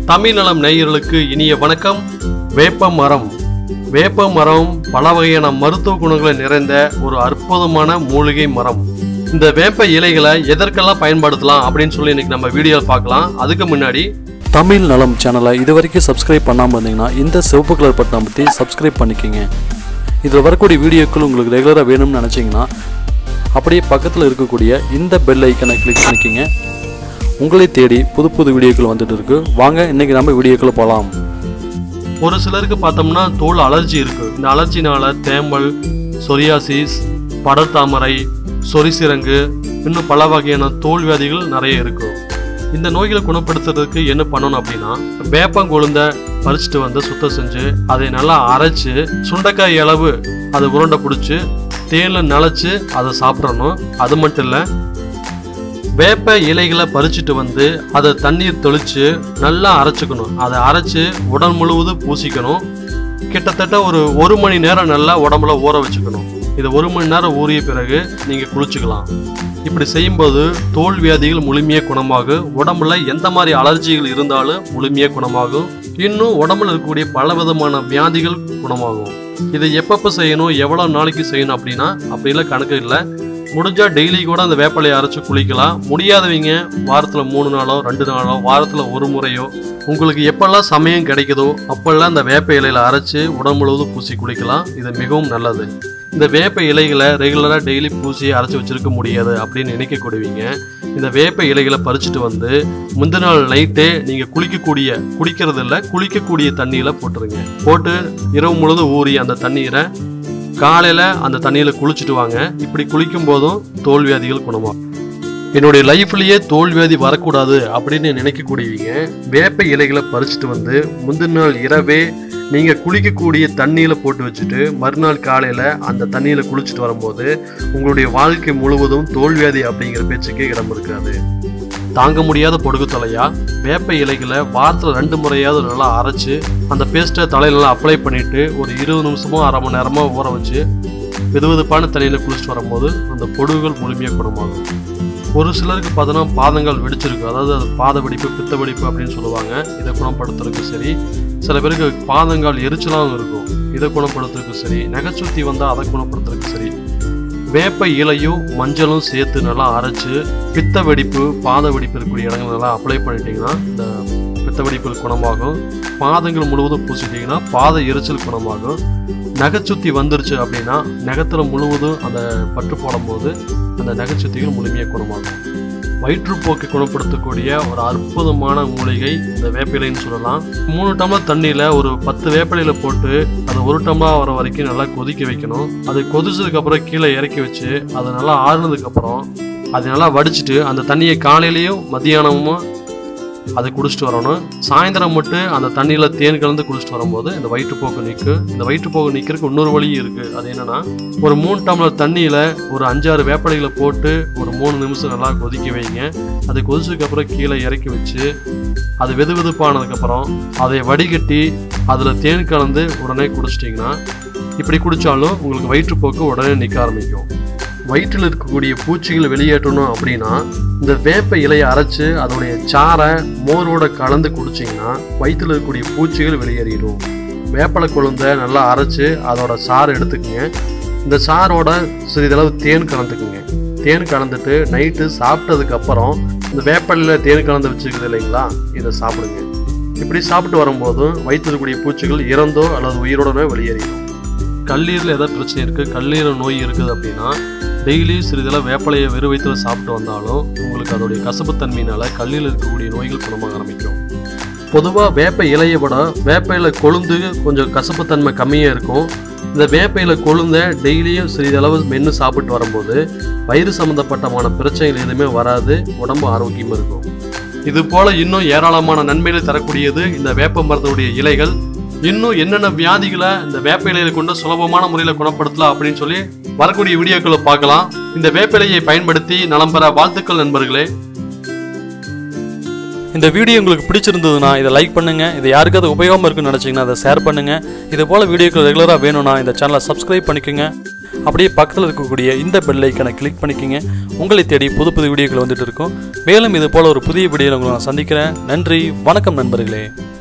தமிழ் நலம் நேயர்களுக்கு இனிய வணக்கம் வேப்ப மரம் வேப்ப மரம் பல வகையான மருத்துவ குணங்களை நிறைந்த ஒரு அற்புதமான மூலிகை மரம் இந்த வேப்ப இலைகளை எதற்கெல்லாம் பயன்படுத்தலாம் அப்படின்னு சொல்லி இன்னைக்கு நம்ம வீடியோ பார்க்கலாம் அதுக்கு முன்னாடி தமிழ் நலம் சேனலை இது வரைக்கும் சப்ஸ்கிரைப் பண்ணாமல் இருந்தீங்கன்னா இந்த சிவப்பு கலர் பட்டன் பற்றி சப்ஸ்கிரைப் பண்ணிக்கோங்க இதில் வரக்கூடிய வீடியோக்கள் உங்களுக்கு ரெகுலராக வேணும்னு நினச்சிங்கன்னா அப்படியே பக்கத்தில் இருக்கக்கூடிய இந்த பெல் ஐக்கனை கிளிக் பண்ணிக்கோங்க உங்களை தேடி புது புது வீடியோக்கள் வந்துட்டு இருக்கு வாங்க இன்னைக்கு நம்ம வீடியோக்குள்ள போகலாம் ஒரு சிலருக்கு பார்த்தோம்னா தோல் அலர்ஜி இருக்கு இந்த அலர்ஜினால தேமல் சொரியாசிஸ் படர்தாமரை சொரிசிரங்கு இன்னும் பல வகையான தோல் வியாதிகள் நிறைய இருக்கும் இந்த நோய்களை குணப்படுத்துறதுக்கு என்ன பண்ணணும் அப்படின்னா வேப்பங்கொழுந்த பறிச்சுட்டு வந்து சுத்தம் செஞ்சு அதை நல்லா அரைச்சு சுண்டைக்காய் அளவு அதை உருண்டை பிடிச்சி தேனில் நனைச்சு அதை சாப்பிடணும் அது மட்டும் இல்லை வேப்ப இலைகளை பறிச்சுட்டு வந்து அதை தண்ணீர் தெளித்து நல்லா அரைச்சிக்கணும் அதை அரைச்சு உடல் முழுவதும் பூசிக்கணும் கிட்டத்தட்ட ஒரு ஒரு மணி நேரம் நல்லா உடம்புல ஊற வச்சுக்கணும் இது ஒரு மணி நேரம் ஊறிய பிறகு நீங்கள் குளிச்சுக்கலாம் இப்படி செய்யும்போது தோல் வியாதிகள் முழுமையாக குணமாகும் உடம்புல எந்த மாதிரி அலர்ஜிகள் இருந்தாலும் முழுமையாக குணமாகும் இன்னும் உடம்புல இருக்கக்கூடிய பல விதமான வியாதிகள் குணமாகும் இதை எப்பப்போ செய்யணும் எவ்வளோ நாளைக்கு செய்யணும் அப்படின்னா அப்படிலாம் கணக்கு இல்லை முடிஞ்சா டெய்லி கூட அந்த வேப்பிலையை அரைச்சு குளிக்கலாம் முடியாதவங்க வாரத்துல மூணு நாளோ ரெண்டு நாளோ வாரத்துல ஒரு முறையோ உங்களுக்கு எப்பெல்லாம் சமயம் கிடைக்குதோ அப்பெல்லாம் அந்த வேப்ப இலையில அரைச்சு உடம்பு முழுவதும் பூசி குளிக்கலாம் இது மிகவும் நல்லது இந்த வேப்ப இலைகளை ரெகுலராக டெய்லி பூசி அரைச்சி வச்சிருக்க முடியாது அப்படின்னு நினைக்கக்கூடியவங்க இந்த வேப்ப இலைகளை பறிச்சுட்டு வந்து முந்தின நாள் நைட்டே நீங்கள் குளிக்கக்கூடிய குடிக்கிறது இல்லை குளிக்கக்கூடிய தண்ணியில் போட்டுருங்க போட்டு இரவு முழுதும் ஊறி அந்த தண்ணீரை காலையில் அந்த தண்ணியில் குளிச்சுட்டு வாங்க இப்படி குளிக்கும் போதும் தோல் வியாதிகள் குணமாகும் என்னுடைய லைஃப்லயே தோல் வியாதி வரக்கூடாது அப்படின்னு நினைக்கக்கூடியவங்க வேப்ப இலைகளை பறிச்சுட்டு வந்து முந்தின நாள் இரவே நீங்க குளிக்கக்கூடிய தண்ணியில போட்டு வச்சுட்டு மறுநாள் காலையில அந்த தண்ணியில குளிச்சுட்டு வரும்போது உங்களுடைய வாழ்க்கை முழுவதும் தோல் வியாதி அப்படிங்கிற பேச்சுக்கே இடம் இருக்காது தாங்க முடியாத பொடுகு தலையா வேப்ப இலைகளை வாரத்தில் ரெண்டு முறையாவது நல்லா அரைச்சு அந்த பேஸ்ட்டை தலையில நல்லா அப்ளை பண்ணிட்டு ஒரு இருபது நிமிஷமோ அரை மணி நேரமோ ஊற வச்சு வெதுவெதுப்பான தண்ணியில் குளிச்சுட்டு வரும்போது அந்த பொடுகுகள் முழுமையாக குணமாகும் ஒரு சிலருக்கு பார்த்தோன்னா பாதங்கள் வெடிச்சிருக்கு அதாவது அது பாத வெடிப்பு பித்த வெடிப்பு அப்படின்னு சொல்லுவாங்க இதை குணப்படுத்துறதுக்கு சரி சில பேருக்கு பாதங்கால் எரிச்சலாகவும் இருக்கும் இதை குணப்படுத்துறதுக்கு சரி நகைச்சுத்தி வந்தால் அதை குணப்படுத்துறதுக்கு சரி வேப்ப இலையும் மஞ்சளும் சேர்த்து நல்லா அரைச்சு பித்த வெடிப்பு பாத வெடிப்பு இருக்கக்கூடிய இடங்கள் நல்லா அப்ளை பண்ணிட்டீங்கன்னா இந்த பித்த வெடிப்புகள் குணமாகும் பாதங்கள் முழுவதும் பூசிட்டீங்கன்னா பாத எரிச்சல் குணமாகும் நகைச்சுத்தி வந்துருச்சு அப்படின்னா நகத்துல முழுவதும் அந்த பற்று போடும்போது அந்த நகைச்சுத்திகள் முழுமையாக குணமாகும் வயிற்றுப்போக்கை குணப்படுத்தக்கூடிய ஒரு அற்புதமான மூலிகை இந்த வேப்பிலைன்னு சொல்லலாம் மூணு டம்ளர் தண்ணியில் ஒரு பத்து வேப்பிலையில போட்டு அது ஒரு டம்ளர் வர வரைக்கும் நல்லா கொதிக்க வைக்கணும் அது கொதிச்சதுக்கு அப்புறம் கீழே இறக்கி வச்சு அது நல்லா ஆறுனதுக்கு அப்புறம் அதை நல்லா வடிச்சிட்டு அந்த தண்ணியை காலையிலையும் மத்தியானமும் அதை குடிச்சிட்டு வரணும் சாயந்தரம் மட்டும் அந்த தண்ணியில் தேன் கலந்து குடிச்சிட்டு வரும்போது இந்த வயிற்றுப்போக்கு நிற்கும் இந்த வயிற்றுப்போக்கு நிற்கிறதுக்கு இன்னொரு வழியும் இருக்குது அது என்னன்னா ஒரு மூணு டம்ளர் தண்ணியில் ஒரு அஞ்சாறு வேப்படைகளை போட்டு ஒரு மூணு நிமிஷம் நல்லா கொதிக்க வைங்க அது கொதிச்சதுக்கு அப்புறம் கீழே இறக்கி வச்சு அது வெது வெதுப்பானதுக்கப்புறம் அதை வடிகட்டி அதில் தேன் கலந்து உடனே குடிச்சிட்டிங்கன்னா இப்படி குடித்தாலும் உங்களுக்கு வயிற்றுப்போக்கு உடனே நிற்க ஆரம்பிக்கும் வயிற்றில் இருக்கக்கூடிய பூச்சிகளை வெளியேற்றணும் அப்படின்னா இந்த வேப்ப இலையை அரைச்சு அதோடைய சாறை மோரோட கலந்து குடிச்சிங்கன்னா வயிற்றில் இருக்கக்கூடிய பூச்சிகள் வெளியேறிடும் வேப்பலை கொழுந்த நல்லா அரைச்சு அதோட சாறு எடுத்துக்கங்க இந்த சாரோட சிறிதளவு தேன் கலந்துக்குங்க தேன் கலந்துட்டு நைட்டு சாப்பிட்டதுக்கு அப்புறம் இந்த வேப்பலையில் தேன் கலந்து வச்சுக்குது இல்லைங்களா இதை சாப்பிடுங்க இப்படி சாப்பிட்டு வரும்போதும் வயிற்றில் இருக்கக்கூடிய பூச்சிகள் இறந்தோ அல்லது உயிரோடனோ வெளியேறிடும் கல்லீரல் ஏதாவது பிரச்சனை இருக்குது கல்லீரல் நோய் இருக்குது அப்படின்னா டெய்லி சிறிதளவு வேப்பலையை வெறு வயிற்றில் சாப்பிட்டு வந்தாலும் உங்களுக்கு அதோடைய கசப்புத்தன்மையினால கல்லில் இருக்கக்கூடிய நோய்கள் குணமாக ஆரம்பிக்கும் பொதுவாக வேப்ப இலையை விட வேப்ப இலை கொழுந்து கொஞ்சம் கசப்புத்தன்மை கம்மியாக இருக்கும் இந்த வேப்ப இலை கொழுந்த டெய்லியும் சிறிதளவு மென்று சாப்பிட்டு வரும்போது வயிறு சம்மந்தப்பட்டமான பிரச்சனைகள் எதுவுமே வராது உடம்பு ஆரோக்கியமாக இருக்கும் இது போல இன்னும் ஏராளமான நன்மைகளை தரக்கூடியது இந்த வேப்ப மரத்துடைய இலைகள் இன்னும் என்னென்ன வியாதிகளை இந்த வேப்ப இலையை கொண்டு சுலபமான முறையில் குணப்படுத்தலாம் அப்படின்னு சொல்லி வரக்கூடிய வீடியோக்களை பார்க்கலாம் இந்த வேப்ப இலையை பயன்படுத்தி நலம் பெற வாழ்த்துக்கள் நண்பர்களே இந்த வீடியோ உங்களுக்கு பிடிச்சிருந்ததுன்னா இதை லைக் பண்ணுங்க இது யாருக்காவது உபயோகமாக இருக்குன்னு நினச்சிங்கன்னா அதை ஷேர் பண்ணுங்க இது போல் வீடியோக்கள் ரெகுலராக வேணும்னா இந்த சேனலை சப்ஸ்கிரைப் பண்ணிக்கோங்க அப்படியே பக்கத்தில் இருக்கக்கூடிய இந்த பெல் ஐக்கனை கிளிக் பண்ணிக்கோங்க உங்களை தேடி புது புது வீடியோக்கள் வந்துட்டு இருக்கும் மேலும் இது போல ஒரு புதிய வீடியோவில் உங்களை நான் சந்திக்கிறேன் நன்றி வணக்கம் நண்பர்களே